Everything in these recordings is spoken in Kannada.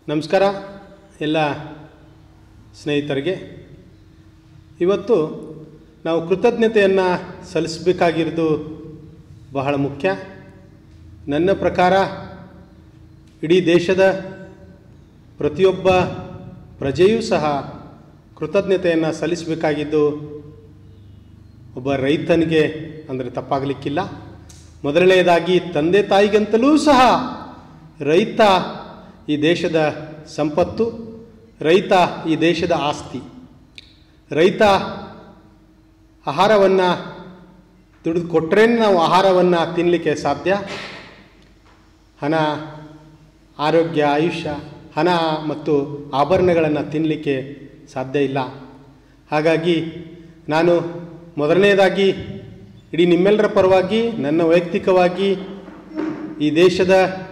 ನಮಸ್ಕಾರ ಎಲ್ಲ ಸ್ನೇಹಿತರಿಗೆ ಇವತ್ತು ನಾವು ಕೃತಜ್ಞತೆಯನ್ನು ಸಲ್ಲಿಸಬೇಕಾಗಿರೋದು ಬಹಳ ಮುಖ್ಯ ನನ್ನ ಪ್ರಕಾರ ಇಡೀ ದೇಶದ ಪ್ರತಿಯೊಬ್ಬ ಪ್ರಜೆಯೂ ಸಹ ಕೃತಜ್ಞತೆಯನ್ನು ಸಲ್ಲಿಸಬೇಕಾಗಿದ್ದು ಒಬ್ಬ ರೈತನಿಗೆ ಅಂದರೆ ತಪ್ಪಾಗಲಿಕ್ಕಿಲ್ಲ ಮೊದಲನೆಯದಾಗಿ ತಂದೆ ತಾಯಿಗಂತಲೂ ಸಹ ರೈತ ಈ ದೇಶದ ಸಂಪತ್ತು ರೈತ ಈ ದೇಶದ ಆಸ್ತಿ ರೈತ ಆಹಾರವನ್ನು ದುಡಿದು ಕೊಟ್ಟರೆ ನಾವು ಆಹಾರವನ್ನು ತಿನ್ನಲಿಕ್ಕೆ ಸಾಧ್ಯ ಹಣ ಆರೋಗ್ಯ ಆಯುಷ್ಯ ಹಣ ಮತ್ತು ಆಭರಣಗಳನ್ನು ತಿನ್ನಲಿಕ್ಕೆ ಸಾಧ್ಯ ಇಲ್ಲ ಹಾಗಾಗಿ ನಾನು ಮೊದಲನೆಯದಾಗಿ ಇಡೀ ನಿಮ್ಮೆಲ್ಲರ ಪರವಾಗಿ ನನ್ನ ವೈಯಕ್ತಿಕವಾಗಿ ಈ ದೇಶದ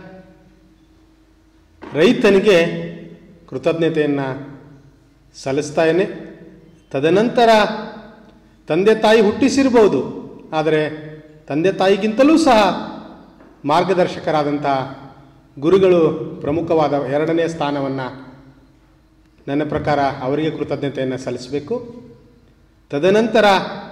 ರೈತನಿಗೆ ಕೃತಜ್ಞತೆಯನ್ನು ಸಲ್ಲಿಸ್ತಾಯೇನೆ ತದನಂತರ ತಂದೆ ತಾಯಿ ಹುಟ್ಟಿಸಿರ್ಬೋದು ಆದರೆ ತಂದೆ ತಾಯಿಗಿಂತಲೂ ಸಹ ಮಾರ್ಗದರ್ಶಕರಾದಂಥ ಗುರುಗಳು ಪ್ರಮುಖವಾದ ಎರಡನೇ ಸ್ಥಾನವನ್ನು ನನ್ನ ಪ್ರಕಾರ ಅವರಿಗೆ ಕೃತಜ್ಞತೆಯನ್ನು ಸಲ್ಲಿಸಬೇಕು ತದನಂತರ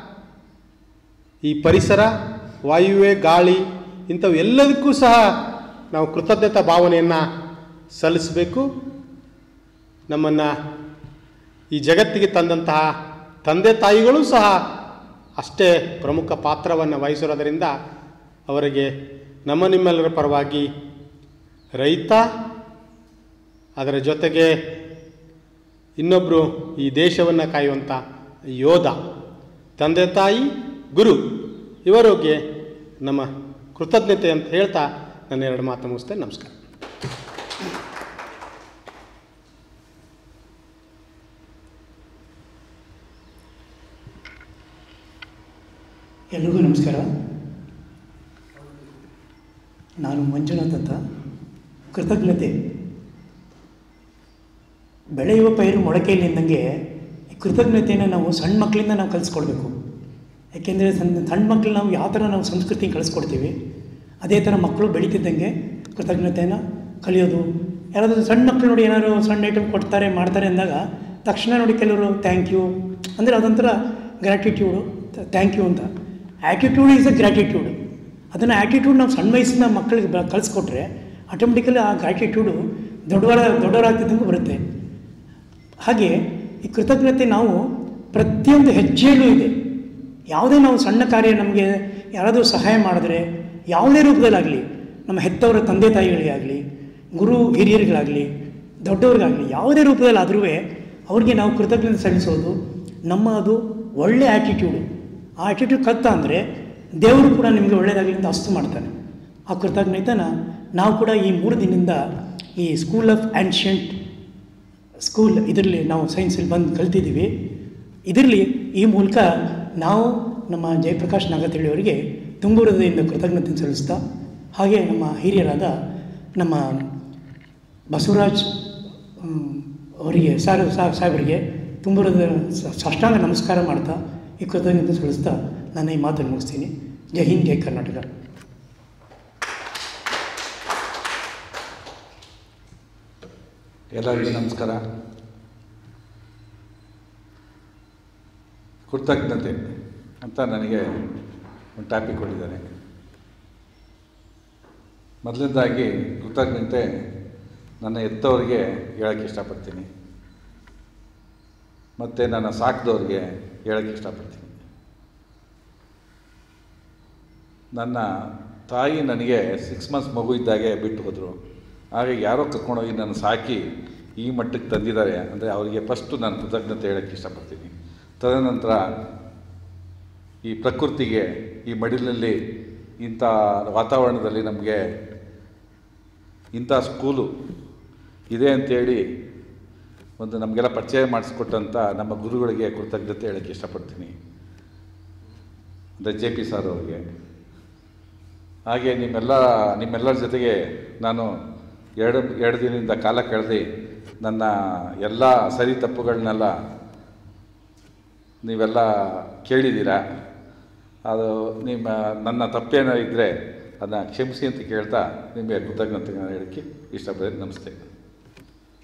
ಈ ಪರಿಸರ ವಾಯುವೆ ಗಾಳಿ ಇಂಥವು ಎಲ್ಲದಕ್ಕೂ ಸಹ ನಾವು ಕೃತಜ್ಞತಾ ಭಾವನೆಯನ್ನು ಸಲ್ಲಿಸಬೇಕು ನಮ್ಮನ್ನು ಈ ಜಗತ್ತಿಗೆ ತಂದಂತಹ ತಂದೆ ತಾಯಿಗಳು ಸಹ ಅಷ್ಟೇ ಪ್ರಮುಖ ಪಾತ್ರವನ್ನು ವಹಿಸಿರೋದರಿಂದ ಅವರಿಗೆ ನಮ್ಮ ನಿಮ್ಮೆಲ್ಲರ ಪರವಾಗಿ ರೈತ ಅದರ ಜೊತೆಗೆ ಇನ್ನೊಬ್ಬರು ಈ ದೇಶವನ್ನು ಕಾಯುವಂಥ ಯೋಧ ತಂದೆ ತಾಯಿ ಗುರು ಇವರಿಗೆ ನಮ್ಮ ಕೃತಜ್ಞತೆ ಅಂತ ಹೇಳ್ತಾ ನನ್ನ ಎರಡು ಮಾತು ಮುಗಿಸ್ತೇನೆ ನಮಸ್ಕಾರ ಎಲ್ರಿಗೂ ನಮಸ್ಕಾರ ನಾನು ಮಂಜುನಾಥ್ ಅಂತ ಕೃತಜ್ಞತೆ ಬೆಳೆಯುವ ಪೈರು ಮೊಳಕೆಯಲ್ಲಿ ನಿಂದಂಗೆ ಈ ಕೃತಜ್ಞತೆಯನ್ನು ನಾವು ಸಣ್ಣ ಮಕ್ಕಳಿಂದ ನಾವು ಕಲಿಸ್ಕೊಡ್ಬೇಕು ಯಾಕೆಂದರೆ ಸಣ್ಣ ಸಣ್ಣ ಮಕ್ಕಳು ನಾವು ಯಾವ ಥರ ನಾವು ಸಂಸ್ಕೃತಿ ಕಲಿಸ್ಕೊಡ್ತೀವಿ ಅದೇ ಥರ ಮಕ್ಕಳು ಬೆಳೀತಿದ್ದಂಗೆ ಕೃತಜ್ಞತೆಯನ್ನು ಕಲಿಯೋದು ಯಾರಾದರೂ ಸಣ್ಣ ಮಕ್ಕಳು ನೋಡಿ ಏನಾದ್ರು ಸಣ್ಣ ಐಟಮ್ ಕೊಡ್ತಾರೆ ಮಾಡ್ತಾರೆ ಅಂದಾಗ ತಕ್ಷಣ ನೋಡಿ ಕೆಲವರು ಥ್ಯಾಂಕ್ ಯು ಅಂದರೆ ಅದೊಂಥರ ಗ್ರ್ಯಾಟಿಟ್ಯೂಡು ಥ್ಯಾಂಕ್ ಯು ಅಂತ ಆ್ಯಟಿಟ್ಯೂಡ್ ಈಸ್ ಅ ಗ್ರ್ಯಾಟಿಟ್ಯೂಡ್ ಅದನ್ನು ಆ್ಯಟಿಟ್ಯೂಡ್ ನಾವು ಸಣ್ಣ ವಯಸ್ಸಿನ ಮಕ್ಕಳಿಗೆ ಬ ಕಲಿಸ್ಕೊಟ್ರೆ ಆಟೋಮೆಟಿಕಲಿ ಆ ಗ್ರ್ಯಾಟಿಟ್ಯೂಡು ದೊಡ್ಡವರ ದೊಡ್ಡವರಾಗ್ತಿದ್ದಂಗೆ ಬರುತ್ತೆ ಹಾಗೆ ಈ ಕೃತಜ್ಞತೆ ನಾವು ಪ್ರತಿಯೊಂದು ಹೆಜ್ಜೆಯಲ್ಲೂ ಇದೆ ಯಾವುದೇ ನಾವು ಸಣ್ಣ ಕಾರ್ಯ ನಮಗೆ ಯಾರಾದರೂ ಸಹಾಯ ಮಾಡಿದ್ರೆ ಯಾವುದೇ ರೂಪದಲ್ಲಾಗಲಿ ನಮ್ಮ ಹೆತ್ತವರ ತಂದೆ ತಾಯಿಗಳಿಗೆ ಆಗಲಿ ಗುರು ಹಿರಿಯರಿಗಾಗಲಿ ದೊಡ್ಡವ್ರಿಗಾಗಲಿ ಯಾವುದೇ ರೂಪದಲ್ಲಾದ್ರೂ ಅವ್ರಿಗೆ ನಾವು ಕೃತಜ್ಞತೆ ಸಲ್ಲಿಸೋದು ನಮ್ಮ ಅದು ಒಳ್ಳೆ ಆ್ಯಟಿಟ್ಯೂಡು ಆ ಆ್ಯಟಿಟ್ಯೂಡ್ ಕತ್ತ ಅಂದರೆ ದೇವರು ಕೂಡ ನಿಮಗೆ ಒಳ್ಳೆಯದಾಗಲಿ ಅಂತ ಅಸ್ತು ಮಾಡ್ತಾನೆ ಆ ಕೃತಜ್ಞತೆನ ನಾವು ಕೂಡ ಈ ಮೂರು ದಿನದಿಂದ ಈ ಸ್ಕೂಲ್ ಆಫ್ ಆ್ಯನ್ಷಿಯಂಟ್ ಸ್ಕೂಲ್ ಇದರಲ್ಲಿ ನಾವು ಸೈನ್ಸಲ್ಲಿ ಬಂದು ಕಲ್ತಿದ್ದೀವಿ ಇದರಲ್ಲಿ ಈ ಮೂಲಕ ನಾವು ನಮ್ಮ ಜಯಪ್ರಕಾಶ್ ನಾಗತಿಳಿಯವರಿಗೆ ತುಂಬ ಹೃದಯದಿಂದ ಕೃತಜ್ಞತೆ ಸಲ್ಲಿಸ್ತಾ ಹಾಗೆ ನಮ್ಮ ಹಿರಿಯರಾದ ನಮ್ಮ ಬಸವರಾಜ್ ಹ್ಮ್, ಅವರಿಗೆ ಸಾರ್ ಸಾ- ಸಾಹೇಬರಿಗೆ ತುಂಬ ಹೃದಯ ಸ- ಸಾಷ್ಟಾಂಗ ನಮಸ್ಕಾರ ಮಾಡ್ತಾ ಈ ಕೃತಜ್ಞತೆ ಸಲ್ಲಿಸ್ತಾ ನಾನು ಈ ಮಾತನ್ನು ಮುಗಿಸ್ತೀನಿ ಜೈ ಹಿಂದ್ ಜೈ ಕರ್ನಾಟಕ ಎಲ್ಲರಿಗೂ ನಮಸ್ಕಾರ ಕೃತಜ್ಞತೆ ಅಂತ ನನಗೆ ಒಂದು ಟಾಪಿಕ್ ಕೊಟ್ಟಿದ್ದಾರೆ ಮೊದಲನೇದಾಗಿ ಕೃತಜ್ಞತೆ ನನ್ನ ಎತ್ತವರಿಗೆ ಹೇಳೋಕ್ಕೆ ಇಷ್ಟಪಡ್ತೀನಿ ಮತ್ತು ನನ್ನ ಸಾಕಿದವ್ರಿಗೆ ಹೇಳೋಕ್ಕೆ ಇಷ್ಟಪಡ್ತೀನಿ ನನ್ನ ತಾಯಿ ನನಗೆ ಸಿಕ್ಸ್ ಮಂತ್ಸ್ ಮಗು ಇದ್ದಾಗೆ ಬಿಟ್ಟು ಹೋದರು ಆಗ ಯಾರೋ ಕರ್ಕೊಂಡೋಗಿ ನನ್ನ ಸಾಕಿ ಈ ಮಟ್ಟಕ್ಕೆ ತಂದಿದ್ದಾರೆ ಅಂದರೆ ಅವರಿಗೆ ಫಸ್ಟು ನಾನು ಕೃತಜ್ಞತೆ ಹೇಳೋಕ್ಕೆ ಇಷ್ಟಪಡ್ತೀನಿ ತದನಂತರ ಈ ಪ್ರಕೃತಿಗೆ ಈ ಮಡಿಲಲ್ಲಿ ಇಂಥ ವಾತಾವರಣದಲ್ಲಿ ನಮಗೆ ಇಂಥ ಸ್ಕೂಲು ಇದೆ ಅಂತೇಳಿ ಒಂದು ನಮಗೆಲ್ಲ ಪರಿಚಯ ಮಾಡಿಸ್ಕೊಟ್ಟಂಥ ನಮ್ಮ ಗುರುಗಳಿಗೆ ಕೃತಜ್ಞತೆ ಹೇಳೋಕ್ಕೆ ಇಷ್ಟಪಡ್ತೀನಿ ಅಂದರೆ ಜೆ ಪಿ ಸರ್ ಅವರಿಗೆ ಹಾಗೆ ನಿಮ್ಮೆಲ್ಲ ನಿಮ್ಮೆಲ್ಲರ ಜೊತೆಗೆ ನಾನು ಎರಡು ಎರಡು ದಿನದಿಂದ ಕಾಲ ಕಳೆದು ನನ್ನ ಎಲ್ಲ ಸರಿ ತಪ್ಪುಗಳನ್ನೆಲ್ಲ ನೀವೆಲ್ಲ ಕೇಳಿದ್ದೀರಾ ಅದು ನಿಮ್ಮ ನನ್ನ ತಪ್ಪೇನೋ ಇದ್ದರೆ ಅದನ್ನ ಕ್ಷಮಿಸಿ ಅಂತ ಕೇಳ್ತಾ ನಿಮಗೆ ಕೃತಜ್ಞತೆ ಹೇಳೋಕ್ಕೆ ಇಷ್ಟಪಡ್ತೀನಿ ನಮಸ್ತೆ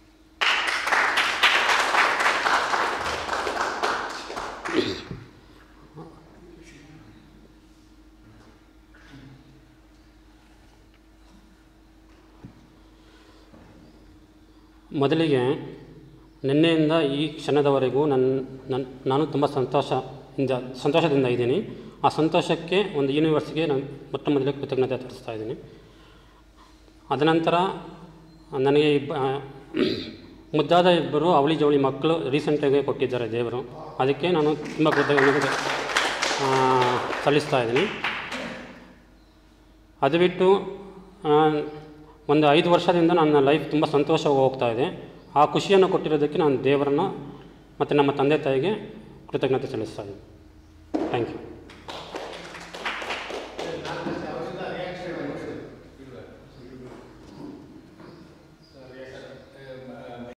ಮೊದಲಿಗೆ ನಿನ್ನೆಯಿಂದ ಈ ಕ್ಷಣದವರೆಗೂ ನನ್ನ ನನ್ನ ನಾನು ತುಂಬ ಸಂತೋಷದಿಂದ ಸಂತೋಷದಿಂದ ಇದ್ದೀನಿ ಆ ಸಂತೋಷಕ್ಕೆ ಒಂದು ಯೂನಿವರ್ಸ್ಗೆ ನಾನು ಮೊಟ್ಟ ಮೊದಲೇ ಕೃತಜ್ಞತೆ ತೋರಿಸ್ತಾ ಇದ್ದೀನಿ ಅದನಂತರ ನನಗೆ ಇಬ್ಬ ಮುದ್ದಾದ ಇಬ್ಬರು ಅವಳಿ ಜವಳಿ ಮಕ್ಕಳು ರೀಸೆಂಟಾಗಿ ಕೊಟ್ಟಿದ್ದಾರೆ ದೇವರು ಅದಕ್ಕೆ ನಾನು ತುಂಬ ಕೃತಜ್ಞತೆ ಆ, ಸಲ್ಲಿಸ್ತಾ ಇದ್ದೀನಿ ಅದು ಬಿಟ್ಟು ಆ, ಒಂದು ಐದು ವರ್ಷದಿಂದ ನನ್ನ ಲೈಫ್ ತುಂಬ ಸಂತೋಷವಾಗಿ ಹೋಗ್ತಾ ಇದೆ ಆ ಖುಷಿಯನ್ನು ಕೊಟ್ಟಿರೋದಕ್ಕೆ ನಾನು ದೇವರನ್ನು ಮತ್ತು ನಮ್ಮ ತಂದೆ ತಾಯಿಗೆ ಕೃತಜ್ಞತೆ ಸಲ್ಲಿಸ್ತಾ ಇದ್ದೀನಿ ಥ್ಯಾಂಕ್ ಯು